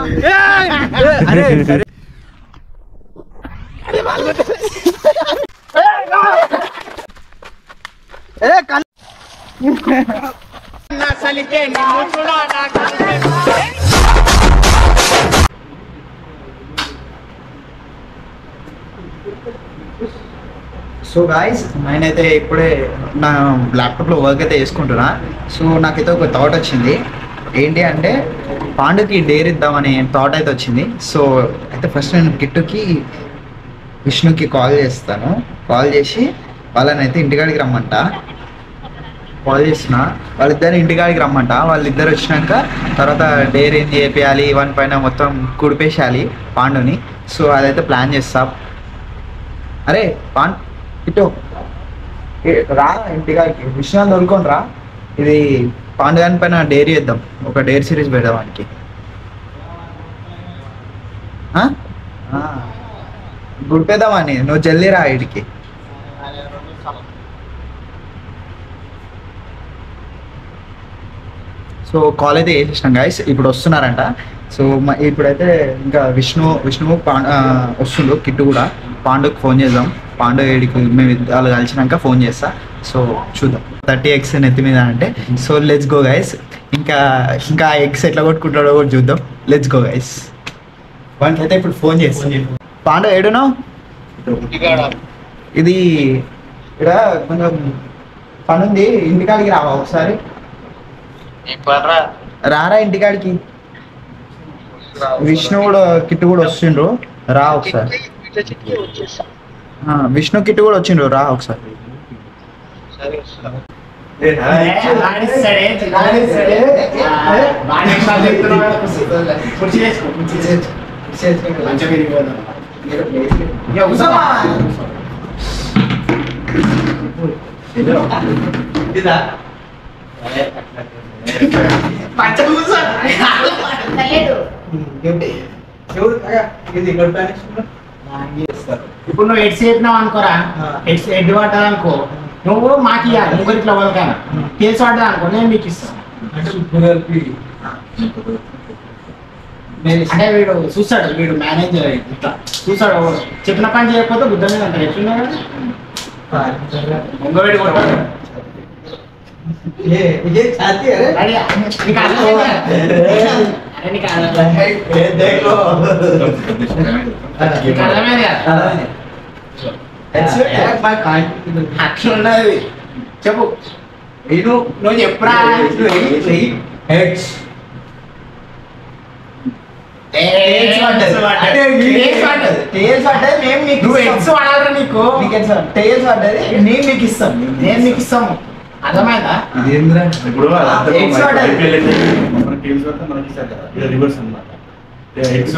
అరే అరే ఏ కల్ సో గాయస్ నేనైతే ఇప్పుడే నా ల్యాప్టాప్లో వర్క్ అయితే చేసుకుంటున్నా సో నాకైతే ఒక థాట్ వచ్చింది ఏంటి అంటే పాండుకి డేర్ ఇద్దామని థాట్ అయితే వచ్చింది సో అయితే ఫస్ట్ నేను కిట్టుకి విష్ణుకి కాల్ చేస్తాను కాల్ చేసి వాళ్ళని అయితే ఇంటికాడికి రమ్మంట కాల్ చేసిన వాళ్ళిద్దరు ఇంటికాడికి రమ్మంట వాళ్ళిద్దరు వచ్చినాక తర్వాత డేర్ ఏం చేయాలి వన్ పైన మొత్తం కుడిపేసేయాలి పాండుని సో అదైతే ప్లాన్ చేస్తా అరే పాండ్ ఇటు ఏ, రా ఇంటికాడికి విషయాలు దొరుకుని రా ఇది పాండుగాని పైన డైరీ ఇద్దాం ఒక డైరీ సిరీస్ పెడదాం వానికి ఆ? ఆ. గుడిపేద్దామని నువ్వు జల్దీ రా ఇడికి సో కాల్ అయితే వేసేసినాం గాయస్ ఇప్పుడు వస్తున్నారంట సో మ- ఇప్పుడైతే ఇంకా విష్ణు విష్ణువు పా ఆ, వస్తుండు కిట్టు కూడా పాండుకి ఫోన్ చేద్దాం పాండు ఏడికి మేము ఇద్ద- వాళ్ళు కలిసినాక ఫోన్ చేస్తా సో చూద్దాం థర్టీ ఎక్స్ నెత్తి మీద అంటే సో లెట్స్ గో గైస్ ఇంకా ఇంకా ఎక్స్ ఎట్లా కొట్టుకుంటాడో కూడా చూద్దాం లెట్స్ గో గైస్ వానికి అయితే ఇప్పుడు ఫోన్ చేస్తాం పాండు ఏడునో ఇది ఇక్కడ కొంచెం పని ఉంది ఇంటికాడికి రావా ఒకసారి రారా ఇంటికాడికి విష్ణు కూడా కిట్టు కూడా వస్తుండ్రు రా ఒకసారి ఆ, విష్ణు కిట్టు కూడా వచ్చిండ్రు రా ఒకసారి ఇప్పుడు నువ్వు ఎడ్స్ చెప్పినావు అనుకోరా ఆ. ఎడ్స్ ఎడ్డు పడ్డది అనుకో నువ్వు మాకు ఇవ్వాలి ముగ్గురు ఇట్లా వదలకాను కేసు పడ్డది అనుకో నేను మీకు ఇస్తాను అంటే వీడు చూస్తాడు వీడు మేనేజర్ ఇట్లా చూస్తాడు చెప్పిన పని చేయకపోతే బుద్ధ మీద అంటారు ఎట్లున్నా ఇంకోవేడి కొట్టాడు రెడీ? నీకు అర్థమైందా? అరే నీకు అర్థమైందా? నీకు అర్థమైంది కదా? అట్లున్నది చెప్పు నువ్వు చెప్పురా Tails పడ్డది. అంటే Tails పడ్డది. టేల్స్ పడ్డది మేము మీకు నువ్వు ఇస్తాం. ఎగ్స్ వాడాలరా నీకు మీకు ఎంత టేల్స్ పడ్డది నేను మీకు ఇస్తాం నేను మీకు ఇస్తాము అర్థమైందా ఇప్పుడు వాళ్ళందరూ Eggs మనకి వాడాలి. IPL అయితే మన teams వస్తే మనకి ఇస్తారు కదా. ఇది reverse అన్నమాట. Eggs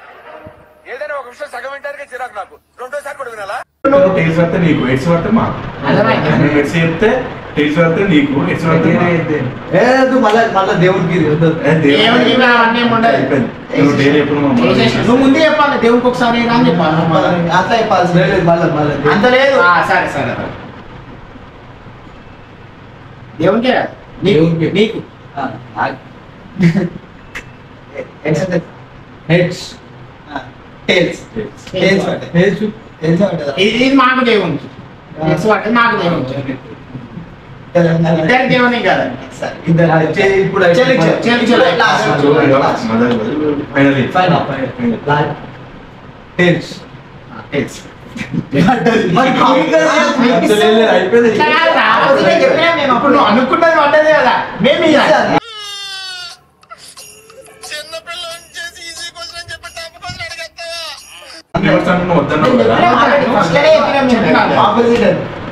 నువ్వు tails పడితే నీకు ఎగ్స్ పడితే మాకు అర్థమైందా? నువ్వు ఎగ్స్ చెప్తే టేల్స్ పడితే నీకు ఎగ్స్ పడితే మాకు. ఏదు మళ్ళా మళ్ళా దేవుడికి ఇది వద్దు. ఏ దేవుడు- దేవుడికి ఇవి అవన్నీ ఏమి ఉండదు. అయిపోయింది. నువ్వు daily ఎప్పుడు మా అమ్మ చేసేసి- నువ్వు ముందే చెప్పాలి దేవుడికి ఒకసారి రా అని చెప్పాలి అట్లా చెప్పాల్సింది లేదు, మళ్ళా మళ్ళా అంత లేదు ఆ, సరే సరే దేవునికే కాదు. నీకు దేవునికే. నీకు హెడ్స్ టేల్స్ టేల్స్ పడ్డది టేల్స్ టేల్స్ పడ్డదా ఇది ఇది మాకు దేవునికి ఎక్స్ పట్టేది మాకు దేవునికి ఇద్దరు దేవుని కదా సరే, ఇద్దరు చే- ఇప్పుడు చెల్లి చెల్లి చెల్లి చెల్లి. లాస్ట్ చూడు, ఇగో, last mother final final final tails తెలుసు మరి కామికల్ అయిపోయింది ఇట్లా కాదు రా, అసలు నేను చెప్పినా మేము అప్పుడు నువ్వు అనుకున్నది పడ్డదే కదా మేము ఇయ్యాలి. రివర్స్ అంటే నువ్వు వద్దన్నావు కదా ఆల్రెడీ ఫస్ట్ లోనే చెప్పినాం మేము. Opposite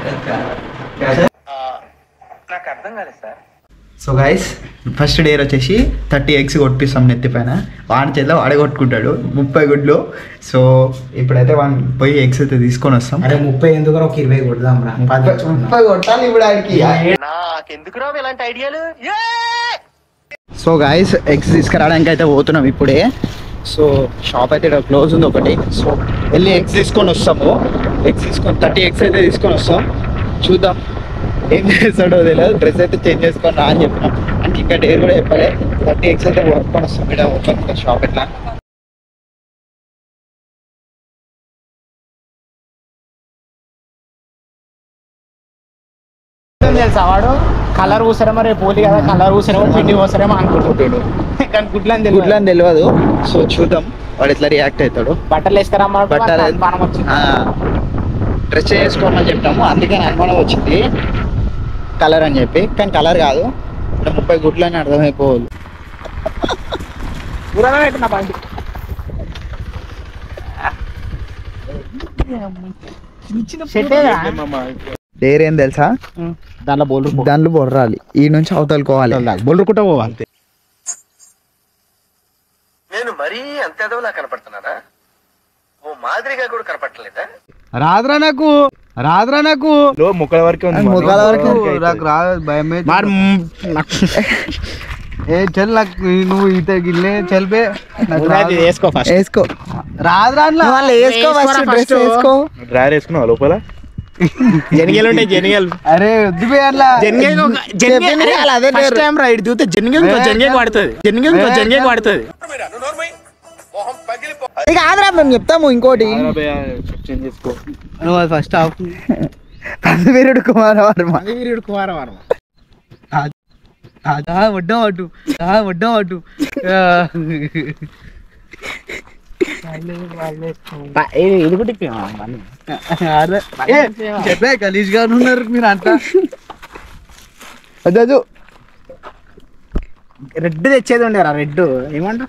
so guys first dare వచ్చేసి థర్టీ ఎగ్స్ కొట్టిస్తాం నెత్తి పైన వాడి చేతిలో వాడే కొట్టుకుంటాడు ముప్పై గుడ్లు సో ఇప్పుడైతే వాడిని పోయి ఎగ్స్ అయితే తీసుకొని వస్తాం అరే ముప్పై ఎందుకు ఒక ఇరవై కొడదాం రా పది ముప్పై కొట్టాలి ఇప్పుడు ఆడికి సో గాయస్ ఎగ్స్ తీసుకురావడానికి అయితే పోతున్నాం ఇప్పుడే సో షాప్ అయితే ఇక్కడ క్లోజ్ ఉంది ఒకటి సో వెళ్ళి ఎగ్స్ తీసుకొని వస్తాము ఎగ్స్ తీసుకొని థర్టీ ఎగ్స్ అయితే తీసుకొని వస్తాం చూద్దాం ఏం చేస్తాడో తెలియదు డ్రెస్ అయితే చేంజ్ చేసుకొని రా అని చెప్పినాం అంటే ఇంకా డేర్ కూడా చెప్పలే థర్టీ ఎక్స్ అయితే వర్క్ వస్తుంది ఇక్కడ ఓపెన్ షాప్ ఎట్లా ఏం తెలుసా వాడు కలర్ ఊసరేమో రేపు పోలి కదా కలర్ ఊసరేమో పిండి ఊసరేమో అనుకుంటుంటాడు కానీ గుడ్లని తెలియదు గుడ్లని తెలియదు సో చూద్దాం వాడు ఎట్లా రియాక్ట్ అవుతాడు బట్టలు వేసుకురమ్మా బట్టలు మనం వచ్చింది డ్రెస్ చేసుకోమని చెప్పాము అందుకని అనుమానం వచ్చింది కలర్ అని చెప్పి కానీ కలర్ కాదు ఇక్కడ ముప్పై గుడ్లు అని అర్థమైపోవాలి దూరంగా పెట్టు నా బండి సెట్ డేర్ ఏం తెలుసా దాంట్లో బోల్ దాంట్లో బొర్రాలి ఈ నుంచి అవతలుకోవాలి బోల్రుకుంటా పోవాలి నేను మరీ అంత ఎదవలా కనపడుతున్నానా ఓ మాదిరిగా కూడా కనపడలేదా రాదురా నాకు రాదురా నాకు ముక్కల వరకే ఉంది ముఖాల వరకు నాకు రాదు భయం వేస్తుంది. మరి నాకు ఏ చల్ నాకు నువ్వు ఈత గిల్లే చల్పే నాకు రాదు. వేసుకో ఫస్ట్ వేసుకో రాదురా అట్లా. వాళ్ళు వేసుకో వేసుకోరా ఫస్ట్ డ్రెస్ first. వేసుకో డ్రైవర్ వేసుకున్నావు లోపల జనగలు ఉంటాయి జనగలు అరే వద్దు బే అట్లా జనగలు చెప్పింది కదా, అదే ఫస్ట్ పేరు. టైం రైడ్ చూస్తే జనగలు ఇంకో జనగలు పడుతుంది జనగలు ఇంకో జనగలు పడుతుంది ఇక ఆంధ్రా మేము చెప్తాము ఇంకోటి చేంజ్ చేసుకో నువ్వు అది ఫస్ట్ ఆఫ్ పదవీరుడు కుమారవర్మ వీరుడు కుమారవారం వడ్డం అటు వడ్డం అటు ఇది కూడా చెప్పే గలీజ్ గా ఉన్నారు మీరు అంతా అదు రెడ్ తెచ్చేది ఉండేరా రెడ్ ఏమంటారు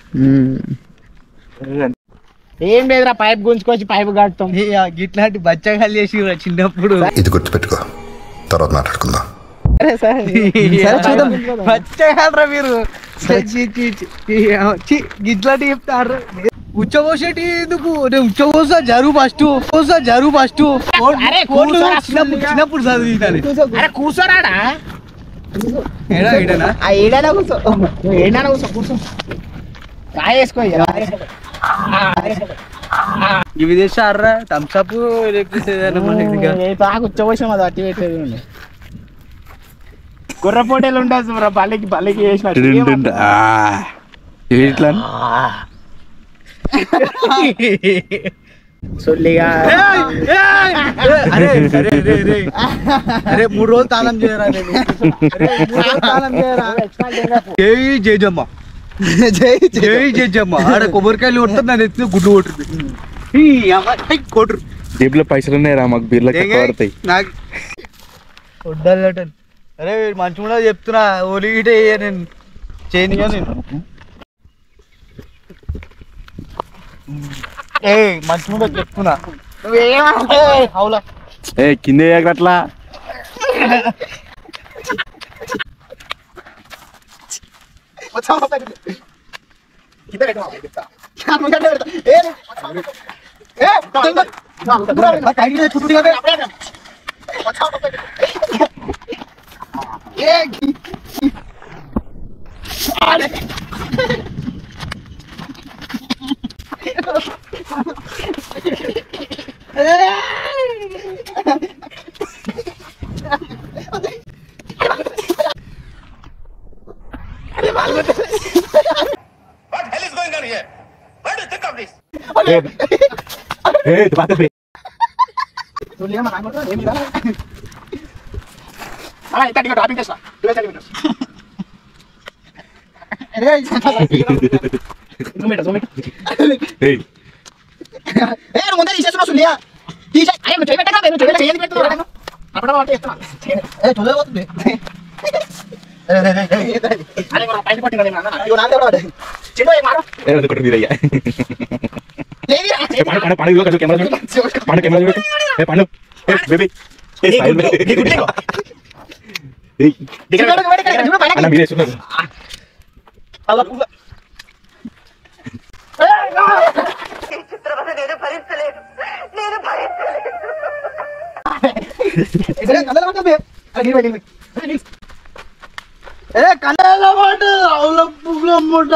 ఏం లేదురా పైప్ గుంజుకొచ్చి పైప్ కడతాం ఏ, ఆ గిట్లాంటి బచ్చగాలు చేసి చిన్నప్పుడు ఇది గుర్తుపెట్టుకో తర్వాత మాట్లాడుకుందాం సరే చూద్దాం బచ్చగాలరా మీరు ఛీ, ఛీ, ఛీ, ఛీ. ఛీ, గిట్లాంటి చెప్తారు ఉచ్చబోసేటి ఎందుకు నేను ఉచ్చబోసా జరువు ఫస్ట్ పోసా జరువు ఫస్ట్ అరే, కూర్చోరా, చిన్నప్పుడు చిన్నప్పుడు చదివితాను అరే కూర్చోరాడా ఏడా ఈడనా ఆ ఏడైనా కూర్చో నువ్వు ఏంటన్నా కూర్చో కూర్చో రాయి వేసుకో ఇక, రాయి వేసుకో. ఇవి తెచ్చారా థమ్స్అప్ లేకపోతే ఏదైనా మనకి ఇంకా. ఏ తాగు ఉచ్చబోసం అది అట్టి పెట్టేది ఉండే గుర్ర పోటీలు ఉంటుంది చూడరా బల్లికి బల్లికి వేసిన ఇట్లా సొల్లిగా ఏయ్, ఏయ్, ఏయ్, అరే అరే అరే అరే అరే మూడు రోజులు తాళం చేయరా నేను అరే, మూడు రోజులు తాళం చేయరా జై జయజమ్మ జై జై జయజమ్మ ఆడ కొబ్బరికాయలు కొడుతుంది నన్ను ఎత్తి గుడ్డు కొట్టుద్ది ఈ అమ్మ, ఐ, కొట్టురు జేబులో పైసలు ఉన్నాయి రా మాకు బీర్లకి ఎక్కువ పడతాయి నాకు వడ్డాలి అరే వీడు మంచి కూడా చెప్తున్నా ఓలి గిట వేయ నేను చేయనిగా నేను ఏ మంచి కూడా చెప్తున్నా ఏయ్, అవులా ఏ కింద అట్లా what hell is going on here what do think of this topping చేస్తా ఏయ్, ముందే తీసేస్తున్నా సుల్లియా తీసే అయ్యా నువ్వు చేయబెట్టా నువ్వు చేయబెట్టా చేయండి పెడుతున్నావు అప్పుడు అంటే ఇస్తున్నా అరే మనం పైన కొట్టిన చిన్న మారు ఏ, అది కొట్టు మీదయ్యా. లేదురా. ఏ, పండు, పండు, పండు, ఇదిగో కొంచెం కెమెరా చూడు. పండు, కెమెరా చూడు. ఏ, పండు. ఏ, బేబీ. ఏ, నీ స్మైల్ గుడ్డు, బేబీ. నీ గుడ్డు ఇదిగో. ఏయ్, దిగడు, దిగడు, దిగడు, దిగడు, చూడు పైన. అన్న మీరే చూడండి. నేను భరించలేను నేను భరించలేను ఏ కళ్ళ మాట అవుల పువ్వుల మూట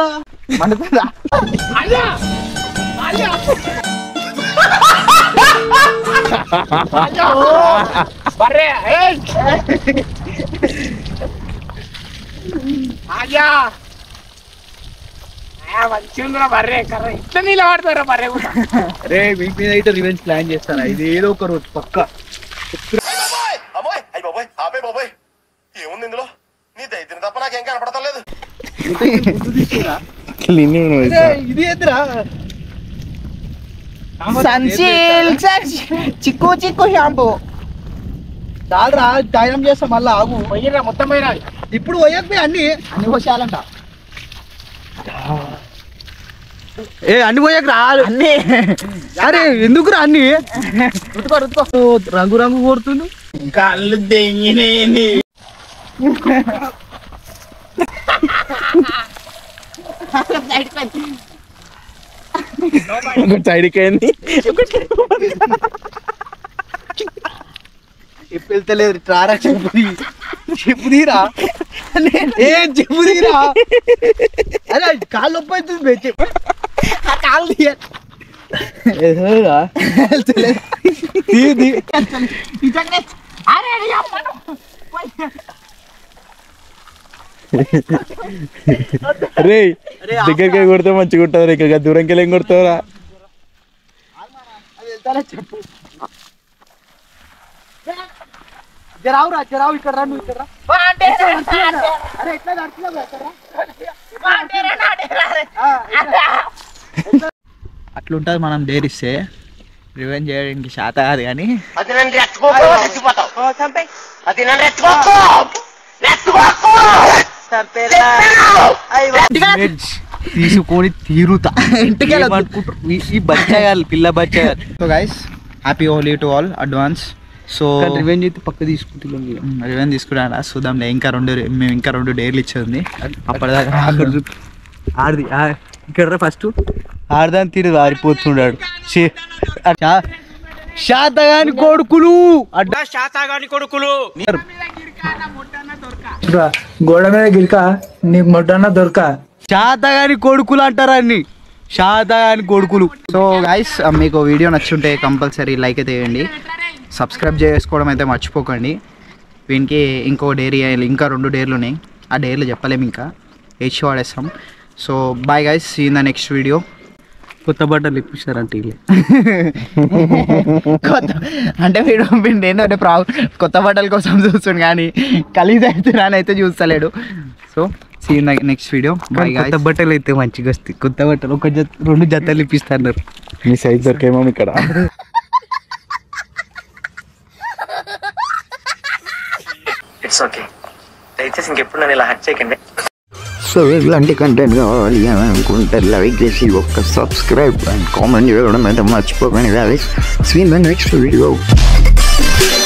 అయ్యా అయ్యా అయ్యా బర్రే ఏయ్ అయ్యా మంచిగా బర్రే కర్ర ఇట్లా నీళ్ళు పడతారా బర్రే కూడా అరే మీ మీద అయితే రివెంజ్ ప్లాన్ చేస్తారా ఇది ఏదో ఒక రోజు పక్క అమ్మాయి అయ్యి బాబోయ్ ఆపే బాబోయ్ ఏముంది ఇందులో నీ దైత్యం తప్ప నాకేం కనపడతాం లేదు ఇది ఎదురా సన్సిల్క్ చిక్కు చిక్కు షాంపూ చాలరా టైం చేస్తా మళ్ళీ ఆగు పోయిరా మొత్తం పోయిరా ఇప్పుడు పోయకపోయి అన్ని అన్ని పోసేయాలంట ఏ అన్ని పోయాక రా అన్ని అరే ఎందుకు రా అన్ని రుతుకో రుతుకో రంగు రంగు కొడుతుంది కళ్ళు దెంగినేని సైడ్కి అయింది చెప్పు వెళ్తలేదు రారా చెప్పుది చెప్పుదీరా ఏ చెప్పుదీరా అరే కాళ్ళు నొప్పి అవుతుంది బే, చెప్పు కాళ్ళు తీయ ఎదురురా? వెళ్తలేదు. తీ, తీ. అరే అరే అమ్మను. రే దగ్గరికి కొడితే మంచిగా ఉంటుంది ఇక్కడ దూరంకి వెళ్ళి ఏం కొడతావురా జరావురా జరావు ఇక్కడ రా నువ్వు ఇక్కడ రా అరే ఎట్లా నడుచులో అట్లుంటది మనం డేరిస్తే రివెంజ్ చేయడానికి శాత కాదు కానీ అది నన్ను రెచ్చగోకు చచ్చిపోతావు అది నన్ను రెచ్చగోకు రెచ్చగోకు తీసుకొని తీరుతా ఇంటికి వెళ్ళొద్దు. ఏమనుకుంటారు? ఈ- ఈ బచ్చాయాలు పిల్ల బచ్చాయాలు so guys happy Holi to all advance so revenge అయితే పక్క తీసుకుంటున్నాం ఇక. రివెంజ్ తీసుకురా చూద్దాంలే ఇంకా రెండు మేము ఇంకా రెండు డేర్లు ఇచ్చేది అప్పటిదాకా అక్కడ చూపి. ఆడిది ఆ- ఇక్కడ ఫస్ట్ ఆడదాని తీరు ఆరిపోతున్నాడు షే- శా- శాతగాని కొడుకులు అడ్డా శాతగాని కొడుకులు గోడ మీద గిరిక నీకు మొట్టన్న దొరక శాతగాని కొడుకులు అంటారా అన్ని శాతగాని కొడుకులు సో గైస్ మీకు వీడియో నచ్చుంటే కంపల్సరీ లైక్ అయితే వేయండి సబ్స్క్రైబ్ చేసుకోవడం అయితే మర్చిపోకండి వీనికి ఇంకో డైరీ ఇంకా రెండు డేర్లు ఉన్నాయి ఆ డేర్లు చెప్పలేము ఇంకా వేసి వాడేస్తాం so bye guys see in the next video కొత్త బట్టలు ఇప్పిస్తారంట వీళ్ళు. కొత్త అంటే వీడు వీడు ఏంటంటే ప్రా కొత్త బట్టల కోసం చూస్తుండు కానీ ఖలీజ్ అయితే అయితే చూస్తలేడు so see in the next video bye కొత్త గైస్ బట్టలు అయితే మంచిగా వస్తాయి కొత్త బట్టలు ఒక జత రెండు జతలు ఇప్పిస్తారు మీ సైజ్ దొరికేమో ఇక్కడ ఇట్స్ ఓకే దయచేసి ఇంకెప్పుడు నన్ను ఇలా హట్ చేయకండి సో ఇలాంటి కంటెంట్ కావాలి అని అనుకుంటే లైక్ చేసి ఒక్క సబ్స్క్రైబ్ అండ్ కామెంట్ చేయడం అయితే మర్చిపోకండి guys see the next video